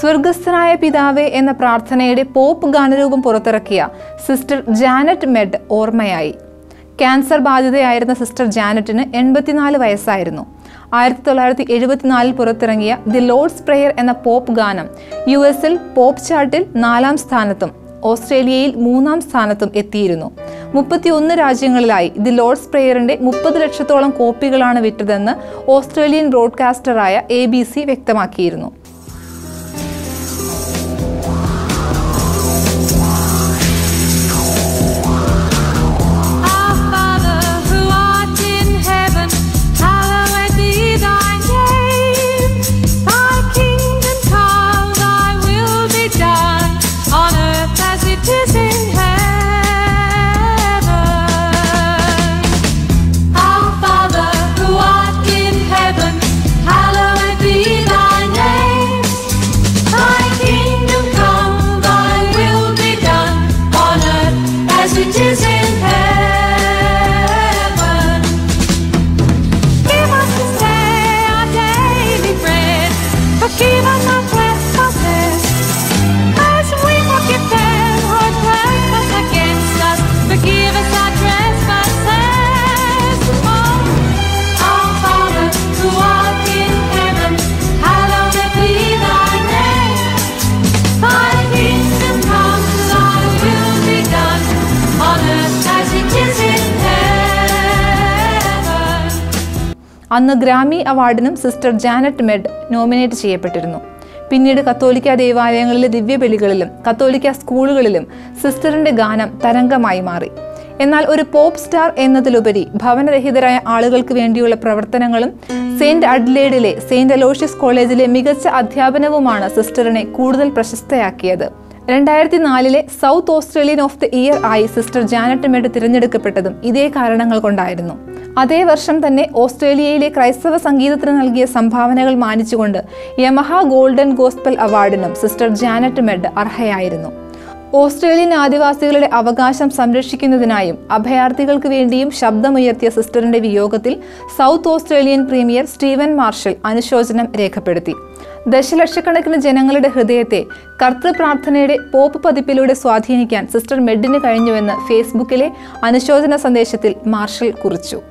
സ്വർഗസ്ഥനായ പിതാവേ എന്ന പ്രാർത്ഥനയുടെ പോപ്പ് ഗാനരൂപം പുറത്തിറക്കിയ സിസ്റ്റർ ജാനറ്റ് മെഡ് ഓർമ്മയായി ക്യാൻസർ ബാധിതയായിരുന്ന സിസ്റ്റർ ജാനറ്റിന് എൺപത്തിനാല് വയസ്സായിരുന്നു ആയിരത്തി തൊള്ളായിരത്തി എഴുപത്തിനാലിൽ പുറത്തിറങ്ങിയ ദി ലോർഡ്സ് പ്രെയർ എന്ന പോപ്പ് ഗാനം യു എസിൽ പോപ്പ് ചാർട്ടിൽ നാലാം സ്ഥാനത്തും ഓസ്ട്രേലിയയിൽ മൂന്നാം സ്ഥാനത്തും എത്തിയിരുന്നു മുപ്പത്തിയൊന്ന് രാജ്യങ്ങളിലായി ദി ലോർഡ്സ് പ്രെയറിന്റെ മുപ്പത് ലക്ഷത്തോളം കോപ്പികളാണ് വിറ്റതെന്ന് ഓസ്ട്രേലിയൻ ബ്രോഡ്കാസ്റ്ററായ എ ബി സി വ്യക്തമാക്കിയിരുന്നു Our Father who art in heaven, hallowed be thy name. Thy kingdom come, thy will be done, on earth as it is in heaven. Our Father who art in heaven, hallowed be thy name. Thy kingdom come, thy will be done, on earth as it is in heaven. Give us this day our daily bread, forgive us our trespasses, as we forgive them who trespass against us. Forgive us our trespasses. Oh, our Father who art in heaven, hallowed be thy name. Thy kingdom come, thy will be done, on earth as it is in heaven. അന്ന് Grammy അവാർഡിനും sister Janet Mead nominate ചെയ്യപ്പെട്ടിരുന്നു പിന്നീട് കത്തോലിക്ക ദേവാലയങ്ങളിലെ ദിവ്യബലികളിലും കത്തോലിക്ക സ്കൂളുകളിലും സിസ്റ്ററിന്റെ ഗാനം തരംഗമായി മാറി എന്നാൽ ഒരു പോപ്പ് സ്റ്റാർ എന്നതിലുപരി ഭവനരഹിതരായ ആളുകൾക്ക് വേണ്ടിയുള്ള പ്രവർത്തനങ്ങളും സെയിന്റ് അഡ്ലേഡിലെ സെയിന്റ് അലോഷ്യസ് കോളേജിലെ മികച്ച അധ്യാപനവുമാണ് സിസ്റ്ററിനെ കൂടുതൽ പ്രശസ്തയാക്കിയത് രണ്ടായിരത്തി നാലിലെ South Australian of the year ആയി സിസ്റ്റർ ജാനറ്റ് മെഡ് തിരഞ്ഞെടുക്കപ്പെട്ടതും ഇതേ കാരണങ്ങൾ കൊണ്ടായിരുന്നു അതേ വർഷം തന്നെ ഓസ്ട്രേലിയയിലെ ക്രൈസ്തവ സംഗീതത്തിന് നൽകിയ സംഭാവനകൾ മാനിച്ചുകൊണ്ട് യമഹ ഗോൾഡൻ ഗോസ്പൽ അവാർഡിനും സിസ്റ്റർ ജാനറ്റ് മെഡ് അർഹയായിരുന്നു ഓസ്ട്രേലിയൻ ആദിവാസികളുടെ അവകാശം സംരക്ഷിക്കുന്നതിനായും അഭയാർത്ഥികൾക്ക് വേണ്ടിയും ശബ്ദമുയർത്തിയ സിസ്റ്ററിന്റെ വിയോഗത്തിൽ South Australian premier Steven Marshall അനുശോചനം രേഖപ്പെടുത്തി ദശലക്ഷക്കണക്കിന് ജനങ്ങളുടെ ഹൃദയത്തെ കർത്തൃപ്രാർത്ഥനയുടെ പോപ്പ് പതിപ്പിലൂടെ സ്വാധീനിക്കാൻ സിസ്റ്റർ മെഡിന് കഴിഞ്ഞുവെന്ന് ഫേസ്ബുക്കിലെ അനുശോചന സന്ദേശത്തിൽ മാർഷൽ കുറിച്ചു